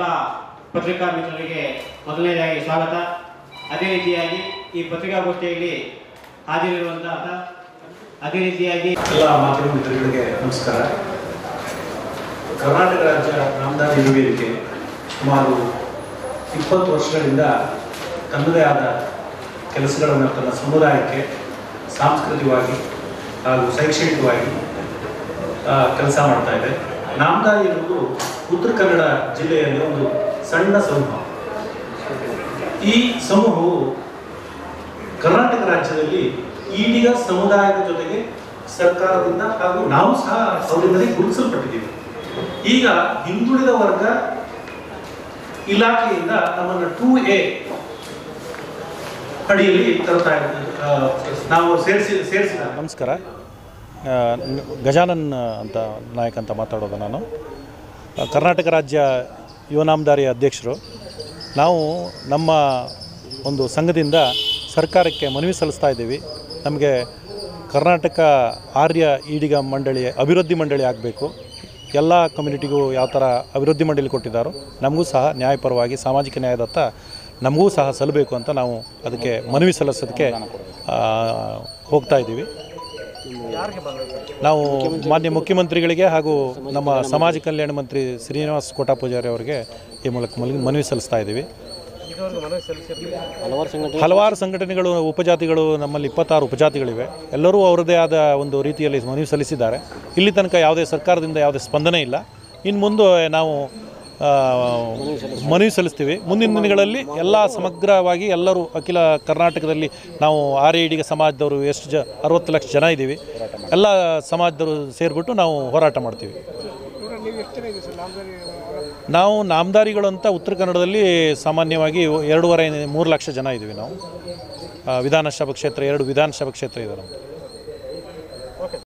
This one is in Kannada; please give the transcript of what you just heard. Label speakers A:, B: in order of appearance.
A: ಎಲ್ಲ ಪತ್ರಿಕಾ ಮಿತ್ರರಿಗೆ ಮೊದಲನೇದಾಗಿ ಸ್ವಾಗತ ಅದೇ ರೀತಿಯಾಗಿ ಈ ಪತ್ರಿಕಾಗೋಷ್ಠಿಯಲ್ಲಿ ಹಾಜರಿರುವಂತಹ ಅದೇ ರೀತಿಯಾಗಿ
B: ಎಲ್ಲ ಮಾಧ್ಯಮ ಮಿತ್ರಗಳಿಗೆ ನಮಸ್ಕಾರ ಕರ್ನಾಟಕ ರಾಜ್ಯ ನಾಮದಾರಿ ಯುವ ವೇದಿಕೆ ಸುಮಾರು ಇಪ್ಪತ್ತು ವರ್ಷಗಳಿಂದ ತನ್ನದೇ ಆದ ಕೆಲಸಗಳನ್ನು ತನ್ನ ಸಮುದಾಯಕ್ಕೆ ಸಾಂಸ್ಕೃತಿಕವಾಗಿ ಹಾಗೂ ಶೈಕ್ಷಣಿಕವಾಗಿ ಕೆಲಸ ಮಾಡ್ತಾ ಇದೆ ನಾಮದಾರಿ ಎನ್ನುವುದು ಉತ್ತರ ಕನ್ನಡ ಜಿಲ್ಲೆಯಲ್ಲಿ ಒಂದು ಸಣ್ಣ ಸಮೂಹ ಈ ಸಮೂಹವು ಕರ್ನಾಟಕ ರಾಜ್ಯದಲ್ಲಿ ಈಡಿಗ ಸಮುದಾಯದ ಜೊತೆಗೆ ಸರ್ಕಾರದಿಂದ ಹಾಗೂ ನಾವು ಸಹ ಅವರಿಂದಲೇ ಗುರುತಿಸಲ್ಪಟ್ಟಿದ್ದೀವಿ ಈಗ ಹಿಂದುಳಿದ ವರ್ಗ ಇಲಾಖೆಯಿಂದ ನಮ್ಮನ್ನು ಟೂ ಎ ಅಡಿಯಲ್ಲಿ ತರ್ತಾ ಇದ್ದೀವಿ ಆ, ನಾವು ಸೇರಿಸಿ ಸೇರಿಸಿದ
C: ನಮಸ್ಕಾರ ಆ, ನ- ಗಜಾನನ್ ಅಂತ ನಾಯಕ್ ಅಂತ ಮಾತಾಡೋದು ನಾನು ಆ, ಕರ್ನಾಟಕ ರಾಜ್ಯ ಯುವನಾಮದಾರಿ ಅಧ್ಯಕ್ಷರು ನಾವು ನಮ್ಮ ಒಂದು ಸಂಘದಿಂದ ಸರ್ಕಾರಕ್ಕೆ ಮನವಿ ಸಲ್ಲಿಸ್ತಾ ಇದ್ದೀವಿ ನಮಗೆ ಕರ್ನಾಟಕ ಆರ್ಯ ಈಡಿಗ ಮಂಡಳಿ ಅಭಿವೃದ್ಧಿ ಮಂಡಳಿ ಆಗಬೇಕು ಎಲ್ಲ ಕಮ್ಯುನಿಟಿಗೂ ಯಾವ ಥರ ಅಭಿವೃದ್ಧಿ ಮಂಡಳಿ ಕೊಟ್ಟಿದ್ದಾರೋ ನಮಗೂ ಸಹ ನ್ಯಾಯಪರವಾಗಿ ಸಾಮಾಜಿಕ ನ್ಯಾಯದತ್ತ ನಮಗೂ ಸಹ ಸಲ್ಲಬೇಕು ಅಂತ ನಾವು ಅದಕ್ಕೆ ಮನವಿ ಸಲ್ಲಿಸೋದಕ್ಕೆ ಆ, ಹೋಗ್ತಾ ಇದ್ದೀವಿ ನಾವು ಮಾನ್ಯ ಮುಖ್ಯಮಂತ್ರಿಗಳಿಗೆ ಹಾಗೂ ನಮ್ಮ ಸಮಾಜ ಕಲ್ಯಾಣ ಮಂತ್ರಿ ಶ್ರೀನಿವಾಸ್ ಕೋಟಾ ಪೂಜಾರಿ ಅವರಿಗೆ ಈ ಮೂಲಕ ಮಲ್- ಮನವಿ ಸಲ್ಲಿಸ್ತಾ ಇದ್ದೀವಿ ಹಲವಾರು ಸಂಘಟನೆಗಳು ಉಪಜಾತಿಗಳು ನಮ್ಮಲ್ಲಿ ಇಪ್ಪತ್ತಾರು ಉಪಜಾತಿಗಳಿವೆ ಎಲ್ಲರೂ ಅವರದೇ ಆದ ಒಂದು ರೀತಿಯಲ್ಲಿ ಮನವಿ ಸಲ್ಲಿಸಿದ್ದಾರೆ ಇಲ್ಲಿ ತನಕ ಯಾವುದೇ ಸರ್ಕಾರದಿಂದ ಯಾವುದೇ ಸ್ಪಂದನೆ ಇಲ್ಲ ಇನ್ನು ಮುಂದೆ ನಾವು ಆ, ಮನವಿ ಸಲ್ಲಿಸ್ತೀವಿ ಮುಂದಿನ ದಿನಗಳಲ್ಲಿ ಎಲ್ಲ ಸಮಗ್ರವಾಗಿ ಎಲ್ಲರೂ ಅಖಿಲ ಕರ್ನಾಟಕದಲ್ಲಿ ನಾವು ಆರ್ಯ ಇಡಿಗ ಸಮಾಜದವರು ಎಷ್ಟು ಜ ಅರವತ್ತು ಲಕ್ಷ ಜನ ಇದ್ದೀವಿ ಎಲ್ಲ ಸಮಾಜದವರು ಸೇರಿಬಿಟ್ಟು ನಾವು ಹೋರಾಟ ಮಾಡ್ತೀವಿ ನಾವು ನಾಮದಾರಿಗಳು ಅಂತ ಉತ್ತರ ಕನ್ನಡದಲ್ಲಿ ಸಾಮಾನ್ಯವಾಗಿ ಎರಡೂವರೆ ಮೂರು ಲಕ್ಷ ಜನ ಇದ್ದೀವಿ ನಾವು ಆ, ವಿಧಾನಸಭಾ ಕ್ಷೇತ್ರ ಎರಡು ವಿಧಾನಸಭಾ ಕ್ಷೇತ್ರ ಇದೆ ನಮ್ಮದು